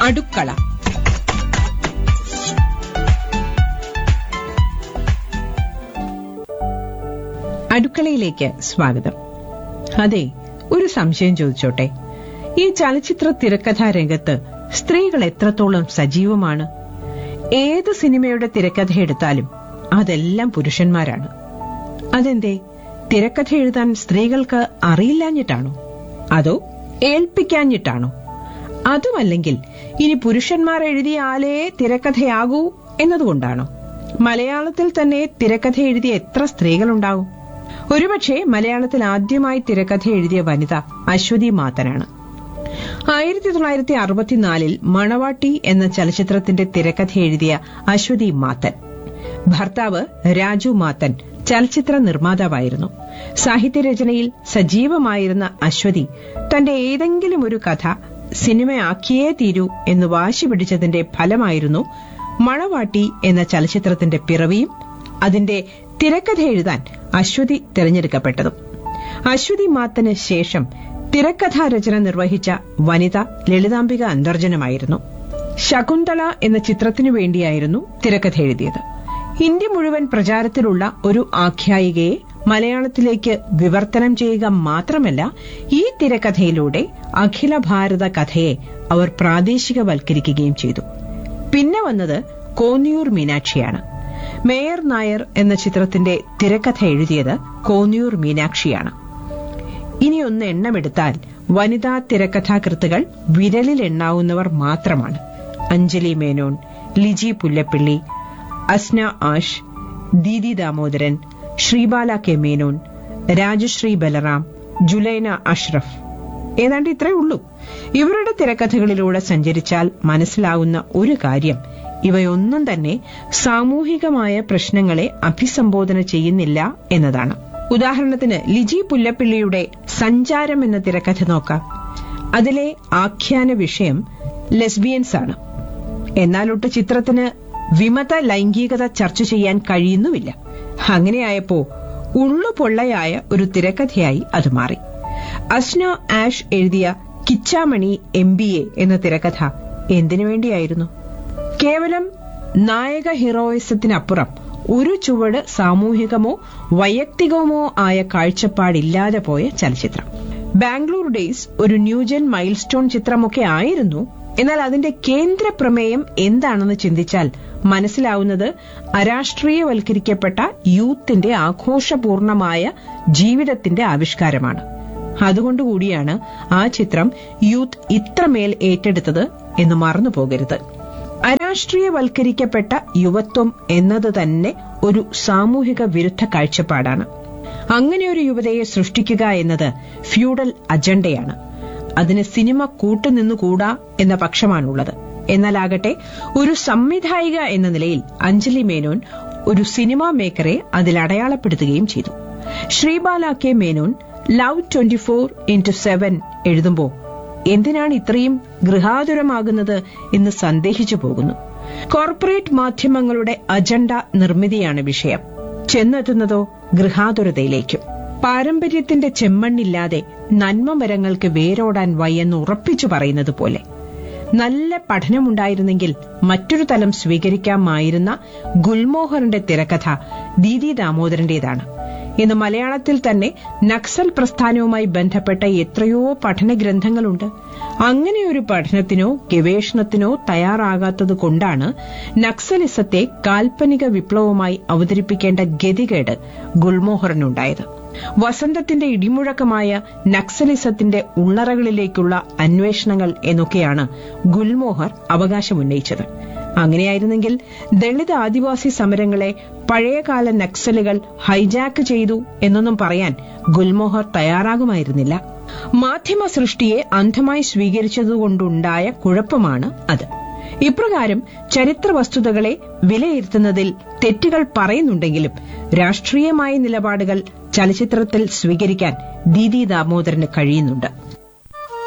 അടുക്കള അടുക്കളയിലേക്ക് സ്വാഗതം അതെ ഒരു സംശയം ചോദിച്ചോട്ടെ ഈ ചലച്ചിത്ര തിരക്കഥാ രംഗത്ത് സ്ത്രീകൾ എത്രത്തോളം സജീവമാണ് ഏത് സിനിമയുടെ തിരക്കഥ എടുത്താലും അതെല്ലാം പുരുഷന്മാരാണ് അതെന്തേ തിരക്കഥ എഴുതാൻ സ്ത്രീകൾക്ക് അറിയില്ലാഞ്ഞിട്ടാണോ അതോ ഏൽപ്പിക്കാഞ്ഞിട്ടാണോ അതുമല്ലെങ്കിൽ ഇനി പുരുഷന്മാർ എഴുതിയാലേ തിരക്കഥയാകൂ എന്നതുകൊണ്ടാണോ മലയാളത്തിൽ തന്നെ തിരക്കഥ എഴുതിയ എത്ര സ്ത്രീകളുണ്ടാവും ഒരുപക്ഷെ മലയാളത്തിൽ ആദ്യമായി തിരക്കഥ എഴുതിയ വനിത അശ്വതി മാത്തനാണ് ആയിരത്തി തൊള്ളായിരത്തി അറുപത്തിനാലിൽ മണവാട്ടി എന്ന ചലച്ചിത്രത്തിന്റെ തിരക്കഥ എഴുതിയ അശ്വതി മാത്തൻ ഭർത്താവ് രാജു മാത്തൻ ചലച്ചിത്ര നിർമ്മാതാവായിരുന്നു സാഹിത്യരചനയിൽ സജീവമായിരുന്ന അശ്വതി തന്റെ ഏതെങ്കിലും ഒരു കഥ സിനിമയാക്കിയേ തീരൂ എന്ന് വാശി പിടിച്ചതിന്റെ ഫലമായിരുന്നു മണവാട്ടി എന്ന ചലച്ചിത്രത്തിന്റെ പിറവിയും അതിന്റെ തിരക്കഥ എഴുതാൻ അശ്വതി തിരഞ്ഞെടുക്കപ്പെട്ടതും അശ്വതി മാത്തന് ശേഷം തിരക്കഥാരചന നിർവഹിച്ച വനിത ലളിതാംബിക അന്തർജനമായിരുന്നു ശകുന്തള എന്ന ചിത്രത്തിനു വേണ്ടിയായിരുന്നു തിരക്കഥ എഴുതിയത് ഇന്ത്യ മുഴുവൻ പ്രചാരത്തിലുള്ള ഒരു ആഖ്യായികയെ മലയാളത്തിലേക്ക് വിവർത്തനം ചെയ്യുക മാത്രമല്ല ഈ തിരക്കഥയിലൂടെ അഖില ഭാരത കഥയെ അവർ പ്രാദേശികവൽക്കരിക്കുകയും ചെയ്തു പിന്നെ വന്നത് കോന്നിയൂർ മീനാക്ഷിയാണ് മേയർ നായർ എന്ന ചിത്രത്തിന്റെ തിരക്കഥ എഴുതിയത് കോന്നിയൂർ മീനാക്ഷിയാണ് ഇനി ഒന്ന് എണ്ണമെടുത്താൽ വനിതാ തിരക്കഥാകൃത്തുകൾ വിരലിൽ എണ്ണാവുന്നവർ മാത്രമാണ് അഞ്ജലി മേനോൻ ലിജി പുല്ലപ്പിള്ളി അസ്ന ആഷ് ദീദി ദാമോദരൻ ശ്രീബാല കെ മേനോൻ രാജശ്രീ ബലറാം ജുലൈന അഷ്റഫ് ഏതാണ്ട് ഇത്രേ ഉള്ളൂ ഇവരുടെ തിരക്കഥകളിലൂടെ സഞ്ചരിച്ചാൽ മനസ്സിലാവുന്ന ഒരു കാര്യം ഇവയൊന്നും തന്നെ സാമൂഹികമായ പ്രശ്നങ്ങളെ അഭിസംബോധന ചെയ്യുന്നില്ല എന്നതാണ് ഉദാഹരണത്തിന് ലിജി പുല്ലപ്പിള്ളിയുടെ സഞ്ചാരം എന്ന തിരക്കഥ നോക്കാം അതിലെ ആഖ്യാന വിഷയം ലെസ്ബിയൻസ് ആണ് എന്നാലൊട്ട് ചിത്രത്തിന് വിമത ലൈംഗികത ചർച്ച ചെയ്യാൻ കഴിയുന്നുമില്ല അങ്ങനെയായപ്പോ ഉള്ളു പൊള്ളയായ ഒരു തിരക്കഥയായി അത് മാറി അസ്ന ആഷ് എഴുതിയ കിച്ചാമണി എം ബി എ എന്ന തിരക്കഥ എന്തിനു വേണ്ടിയായിരുന്നു കേവലം നായക ഹീറോയിസത്തിനപ്പുറം ഒരു ചുവട് സാമൂഹികമോ വൈയക്തികമോ ആയ കാഴ്ചപ്പാടില്ലാതെ പോയ ചലച്ചിത്രം ബാംഗ്ലൂർ ഡേയ്സ് ഒരു ന്യൂജൻ മൈൽ സ്റ്റോൺ ചിത്രമൊക്കെ ആയിരുന്നു എന്നാൽ അതിന്റെ കേന്ദ്ര പ്രമേയം എന്താണെന്ന് ചിന്തിച്ചാൽ മനസ്സിലാവുന്നത് അരാഷ്ട്രീയവൽക്കരിക്കപ്പെട്ട യൂത്തിന്റെ ആഘോഷപൂർണമായ ജീവിതത്തിന്റെ ആവിഷ്കാരമാണ് അതുകൊണ്ടുകൂടിയാണ് ആ ചിത്രം യൂത്ത് ഇത്രമേൽ ഏറ്റെടുത്തത് എന്ന് മറന്നു പോകരുത് അരാഷ്ട്രീയവൽക്കരിക്കപ്പെട്ട യുവത്വം എന്നത് തന്നെ ഒരു സാമൂഹിക വിരുദ്ധ കാഴ്ചപ്പാടാണ് അങ്ങനെയൊരു യുവതയെ സൃഷ്ടിക്കുക എന്നത് ഫ്യൂഡൽ അജണ്ടയാണ് അതിന് സിനിമ കൂട്ടുനിന്നുകൂടാ എന്ന പക്ഷമാണുള്ളത് എന്നാലാകട്ടെ ഒരു സംവിധായിക എന്ന നിലയിൽ അഞ്ജലി മേനോൻ ഒരു സിനിമാ മേക്കറെ അതിൽ അടയാളപ്പെടുത്തുകയും ചെയ്തു Sreebala K Menon love twenty four into seven എഴുതുമ്പോൾ എന്തിനാണ് ഇത്രയും ഗൃഹാതുരമാകുന്നത് എന്ന് സന്ദേഹിച്ചു പോകുന്നു കോർപ്പറേറ്റ് മാധ്യമങ്ങളുടെ അജണ്ട നിർമ്മിതിയാണ് വിഷയം ചെന്നെത്തുന്നതോ ഗൃഹാതുരതയിലേക്കും പാരമ്പര്യത്തിന്റെ ചെമ്മണ്ണില്ലാതെ നന്മ മരങ്ങൾക്ക് വേരോടാൻ വയ്യെന്ന് ഉറപ്പിച്ചു പറയുന്നത് പോലെ നല്ല പഠനമുണ്ടായിരുന്നെങ്കിൽ മറ്റൊരു തലം സ്വീകരിക്കാമായിരുന്ന ഗുൽമോഹറിന്റെ തിരക്കഥ ദീദി ദാമോദരന്റേതാണ് ഇന്ന് മലയാളത്തിൽ തന്നെ നക്സൽ പ്രസ്ഥാനവുമായി ബന്ധപ്പെട്ട എത്രയോ പഠന ഗ്രന്ഥങ്ങളുണ്ട് അങ്ങനെ ഒരു പഠനത്തിനോ ഗവേഷണത്തിനോ തയ്യാറാകാത്തത് കൊണ്ടാണ് നക്സലിസത്തെ കാൽപ്പനിക വിപ്ലവമായി അവതരിപ്പിക്കേണ്ട ഗതികേട് ഗുൽമോഹറിനുണ്ടായത് വസന്തത്തിന്റെ ഇടിമുഴക്കമായ നക്സലിസത്തിന്റെ ഉള്ളറകളിലേക്കുള്ള അന്വേഷണങ്ങൾ എന്നൊക്കെയാണ് ഗുൽമോഹർ അവകാശമുന്നയിച്ചത് അങ്ങനെയായിരുന്നെങ്കിൽ ദളിത് ആദിവാസി സമരങ്ങളെ പഴയകാല നക്സലുകൾ ഹൈജാക്ക് ചെയ്തു എന്നൊന്നും പറയാൻ ഗുൽമോഹർ തയ്യാറാകുമായിരുന്നില്ല മാധ്യമ സൃഷ്ടിയെ അന്ധമായി സ്വീകരിച്ചതുകൊണ്ടുണ്ടായ കുഴപ്പമാണ് അത് ഇപ്രകാരം ചരിത്ര വസ്തുതകളെ വിലയിരുത്തുന്നതിൽ തെറ്റുകൾ പറയുന്നുണ്ടെങ്കിലും രാഷ്ട്രീയമായ നിലപാടുകൾ ചലച്ചിത്രത്തിൽ സ്വീകരിക്കാൻ ദീദി ദാമോദരന് കഴിയുന്നുണ്ട്